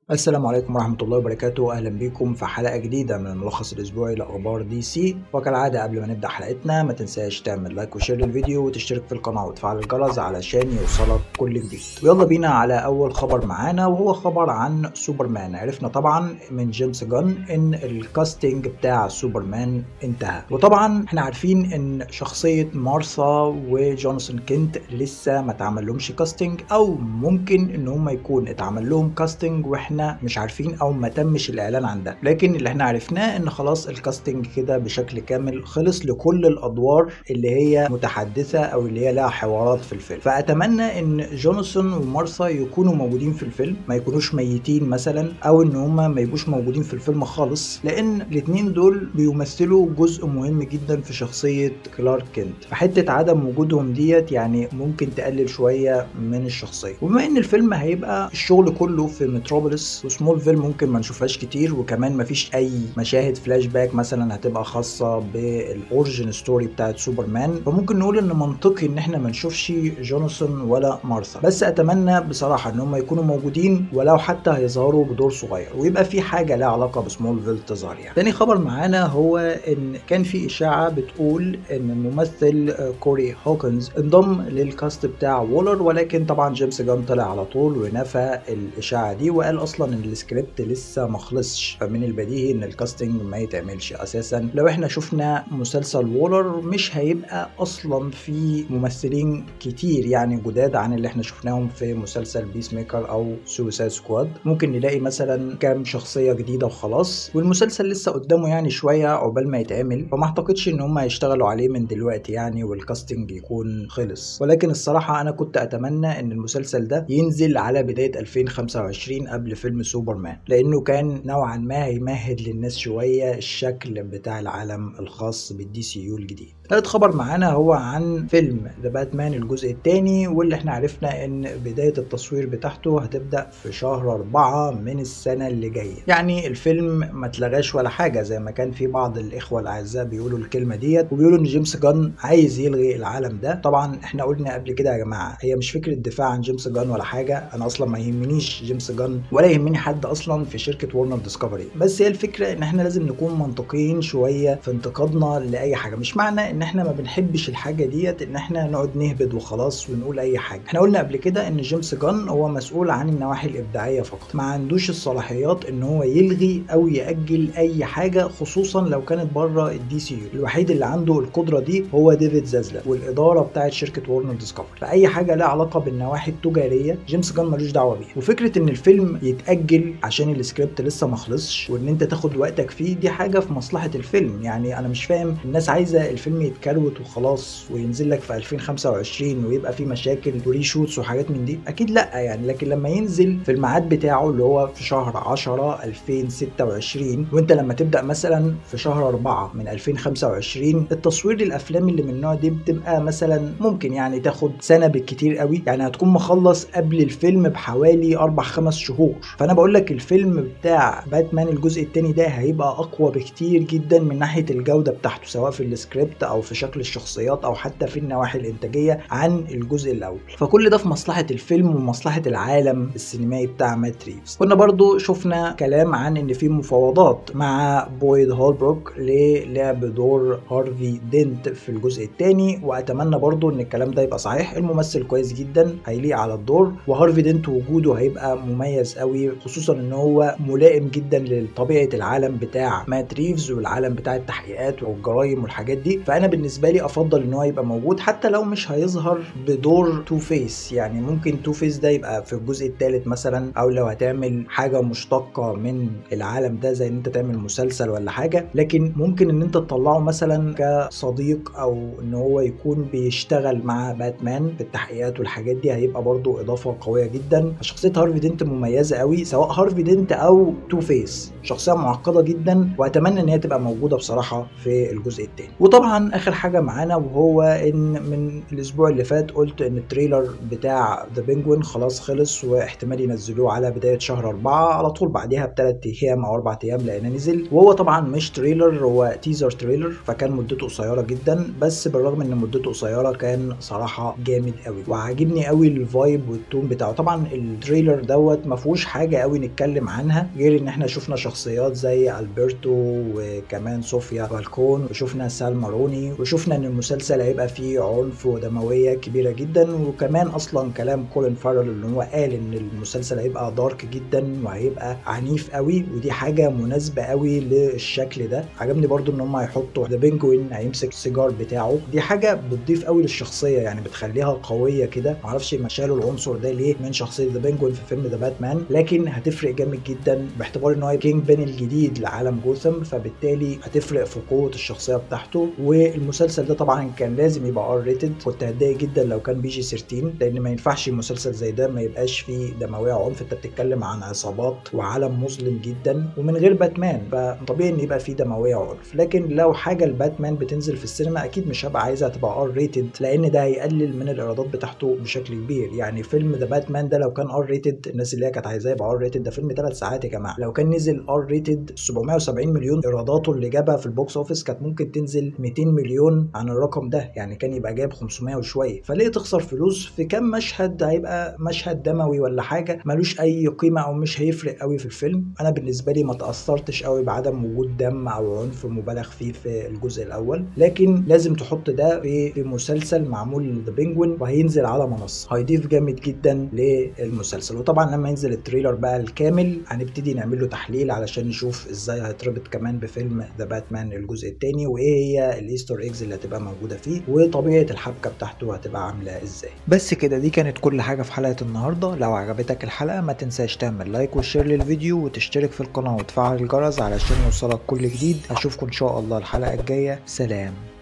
السلام عليكم ورحمة الله وبركاته أهلا بيكم في حلقة جديدة من الملخص الأسبوعي لأخبار دي سي وكالعادة قبل ما نبدأ حلقتنا ما تنساش تعمل لايك وشير للفيديو وتشترك في القناة وتفعل الجرس علشان يوصلك كل جديد ويلا بينا على أول خبر معانا وهو خبر عن سوبرمان عرفنا طبعا من جيمس جان إن الكاستنج بتاع سوبرمان انتهى وطبعا احنا عارفين إن شخصية مارثا وجونسون كنت لسه ما اتعملهمش كاستنج أو ممكن إن هم يكون اتعمل لهم كاستنج واحنا احنا مش عارفين او ما تمش الاعلان عن ده لكن اللي احنا عرفناه ان خلاص الكاستنج كده بشكل كامل خلص لكل الادوار اللي هي متحدثه او اللي هي لها حوارات في الفيلم فاتمنى ان جونسون ومارثا يكونوا موجودين في الفيلم ما يكونوش ميتين مثلا او ان هما ما يبقوش موجودين في الفيلم خالص لان الاثنين دول بيمثلوا جزء مهم جدا في شخصيه كلارك كنت فحته عدم وجودهم ديت يعني ممكن تقلل شويه من الشخصيه وبما ان الفيلم هيبقى الشغل كله في متروبوليس وسمول فيل ممكن ما نشوفهاش كتير وكمان ما فيش اي مشاهد فلاش باك مثلا هتبقى خاصه بالاوريجن ستوري بتاعت سوبرمان فممكن نقول ان منطقي ان احنا ما نشوفش جونسون ولا مارثا بس اتمنى بصراحه ان هم يكونوا موجودين ولو حتى هيظهروا بدور صغير ويبقى في حاجه لها علاقه بسمول فيل تظهر يعني تاني خبر معانا هو ان كان في اشاعه بتقول ان الممثل كوري هوكنز انضم للكاست بتاع وولر ولكن طبعا جيمس جان طلع على طول ونفى الاشاعه دي وقال اصلا ان السكريبت لسه ما خلصش فمن البديهي ان الكاستنج ما يتعملش اساسا لو احنا شفنا مسلسل وولر مش هيبقى اصلا في ممثلين كتير يعني جداد عن اللي احنا شفناهم في مسلسل بيس ميكر او سوسايد سكواد ممكن نلاقي مثلا كام شخصيه جديده وخلاص والمسلسل لسه قدامه يعني شويه عقبال ما يتعمل فما اعتقدش ان هم هيشتغلوا عليه من دلوقتي يعني والكاستنج يكون خلص ولكن الصراحه انا كنت اتمنى ان المسلسل ده ينزل على بدايه 2025 قبل فيلم سوبرمان لانه كان نوعا ما هيمهد للناس شويه الشكل بتاع العالم الخاص بالدي سي يو الجديد ثالث خبر معانا هو عن فيلم ذا باتمان الجزء الثاني واللي احنا عرفنا ان بدايه التصوير بتاعته هتبدا في شهر أربعة من السنه اللي جايه يعني الفيلم ما اتلغاش ولا حاجه زي ما كان في بعض الاخوه الاعزاء بيقولوا الكلمه ديت وبيقولوا ان جيمس جان عايز يلغي العالم ده طبعا احنا قلنا قبل كده يا جماعه هي مش فكره دفاع عن جيمس جان ولا حاجه انا اصلا ما يهمنيش جيمس جان ولا يهمني حد اصلا في شركه ورنر ديسكفري بس هي الفكره ان احنا لازم نكون منطقيين شويه في انتقادنا لاي حاجه مش معنى ان احنا ما بنحبش الحاجه ديت ان احنا نقعد نهبد وخلاص ونقول اي حاجه احنا قلنا قبل كده ان جيمس جان هو مسؤول عن النواحي الابداعيه فقط ما عندوش الصلاحيات ان هو يلغي او ياجل اي حاجه خصوصا لو كانت بره الدي سي يو الوحيد اللي عنده القدره دي هو ديفيد زازلر والاداره بتاعه شركه ورنر ديسكفري فاي حاجه لها علاقه بالنواحي التجاريه جيمس جان ملوش دعوه بيها وفكره ان الفيلم يتاجل عشان السكريبت لسه ما خلصش وان انت تاخد وقتك فيه دي حاجه في مصلحه الفيلم يعني انا مش فاهم الناس عايزه الفيلم يتكروت وخلاص وينزل لك في 2025 ويبقى فيه مشاكل وريشوتس وحاجات من دي اكيد لا يعني لكن لما ينزل في الميعاد بتاعه اللي هو في شهر 10 2026 وانت لما تبدا مثلا في شهر 4 من 2025 التصوير للافلام اللي من النوع دي بتبقى مثلا ممكن يعني تاخد سنه بالكتير قوي يعني هتكون مخلص قبل الفيلم بحوالي اربع خمس شهور فانا بقول لك الفيلم بتاع باتمان الجزء الثاني ده هيبقى اقوى بكتير جدا من ناحيه الجوده بتاعته سواء في السكريبت او في شكل الشخصيات او حتى في النواحي الانتاجيه عن الجزء الاول فكل ده في مصلحه الفيلم ومصلحه العالم السينمائي بتاع مات ريفز كنا برضو شفنا كلام عن ان في مفاوضات مع بويد هولبروك للعب دور هارفي دينت في الجزء الثاني واتمنى برضو ان الكلام ده يبقى صحيح الممثل كويس جدا هيليق على الدور وهارفي دينت وجوده هيبقى مميز قوي خصوصا ان هو ملائم جدا لطبيعه العالم بتاع مات ريفز والعالم بتاع التحقيقات والجرايم والحاجات دي فانا بالنسبه لي افضل ان هو يبقى موجود حتى لو مش هيظهر بدور تو فيس يعني ممكن تو فيس ده يبقى في الجزء الثالث مثلا او لو هتعمل حاجه مشتقه من العالم ده زي ان انت تعمل مسلسل ولا حاجه لكن ممكن ان انت تطلعه مثلا كصديق او ان هو يكون بيشتغل مع باتمان في التحقيقات والحاجات دي هيبقى برضو اضافه قويه جدا شخصيه هارفي دينت مميزه قوي سواء هارفي دينت او تو فيس شخصيه معقده جدا واتمنى ان هي تبقى موجوده بصراحه في الجزء الثاني وطبعا اخر حاجه معانا وهو ان من الاسبوع اللي فات قلت ان التريلر بتاع ذا بينجوين خلاص خلص واحتمال ينزلوه على بدايه شهر أربعة على طول بعديها بثلاث ايام او اربع ايام لانه نزل وهو طبعا مش تريلر هو تيزر تريلر فكان مدته قصيره جدا بس بالرغم ان مدته قصيره كان صراحه جامد قوي وعاجبني قوي الفايب والتون بتاعه طبعا التريلر دوت ما فيهوش حاجه قوي نتكلم عنها غير ان احنا شفنا شخصيات زي البرتو وكمان صوفيا بالكون وشفنا سالما روني وشفنا ان المسلسل هيبقى فيه عنف ودمويه كبيره جدا وكمان اصلا كلام كولين فارل اللي هو قال ان المسلسل هيبقى دارك جدا وهيبقى عنيف قوي ودي حاجه مناسبه قوي للشكل ده عجبني برضو ان هم هيحطوا ذا بينجوين هيمسك السيجار بتاعه دي حاجه بتضيف قوي للشخصيه يعني بتخليها قويه كده معرفش ما شالوا العنصر ده ليه من شخصيه ذا بينجوين في فيلم ذا باتمان لكن هتفرق جامد جدا باعتبار ان هو كينج بين الجديد لعالم جوثم فبالتالي هتفرق في قوه الشخصيه بتاعته والمسلسل ده طبعا كان لازم يبقى ار ريتد كنت هتضايق جدا لو كان بي جي 13 لان ما ينفعش مسلسل زي ده ما يبقاش فيه دمويه وعنف انت بتتكلم عن عصابات وعالم مظلم جدا ومن غير باتمان فطبيعي ان يبقى فيه دمويه وعنف لكن لو حاجه الباتمان بتنزل في السينما اكيد مش هبقى عايزها تبقى ار ريتد لان ده هيقلل من الايرادات بتاعته بشكل كبير يعني فيلم ذا باتمان ده لو كان ار ريتد الناس اللي هي كانت عايزاه يبقى ار ريتد ده فيلم 3 ساعات يا جماعه لو كان نزل ار ريتد 770 مليون ايراداته اللي جابها في البوكس اوفيس كانت ممكن تنزل 200 مليون عن الرقم ده يعني كان يبقى جايب 500 وشويه فليه تخسر فلوس في كام مشهد هيبقى مشهد دموي ولا حاجه ملوش اي قيمه او مش هيفرق قوي في الفيلم انا بالنسبه لي ما تاثرتش قوي بعدم وجود دم او عنف مبالغ فيه في الجزء الاول لكن لازم تحط ده في في مسلسل معمول ذا بينجوين وهينزل على منصه هيضيف جامد جدا للمسلسل وطبعا لما ينزل التريلر بقى الكامل هنبتدي نعمل له تحليل علشان نشوف ازاي هيتربط كمان بفيلم ذا باتمان الجزء الثاني وايه هي الايستر ايجز اللي هتبقى موجوده فيه وطبيعه الحبكه بتاعته هتبقى عامله ازاي بس كده دي كانت كل حاجه في حلقه النهارده لو عجبتك الحلقه ما تنساش تعمل لايك وشير للفيديو وتشترك في القناه وتفعل الجرس علشان يوصلك كل جديد اشوفكم ان شاء الله الحلقه الجايه سلام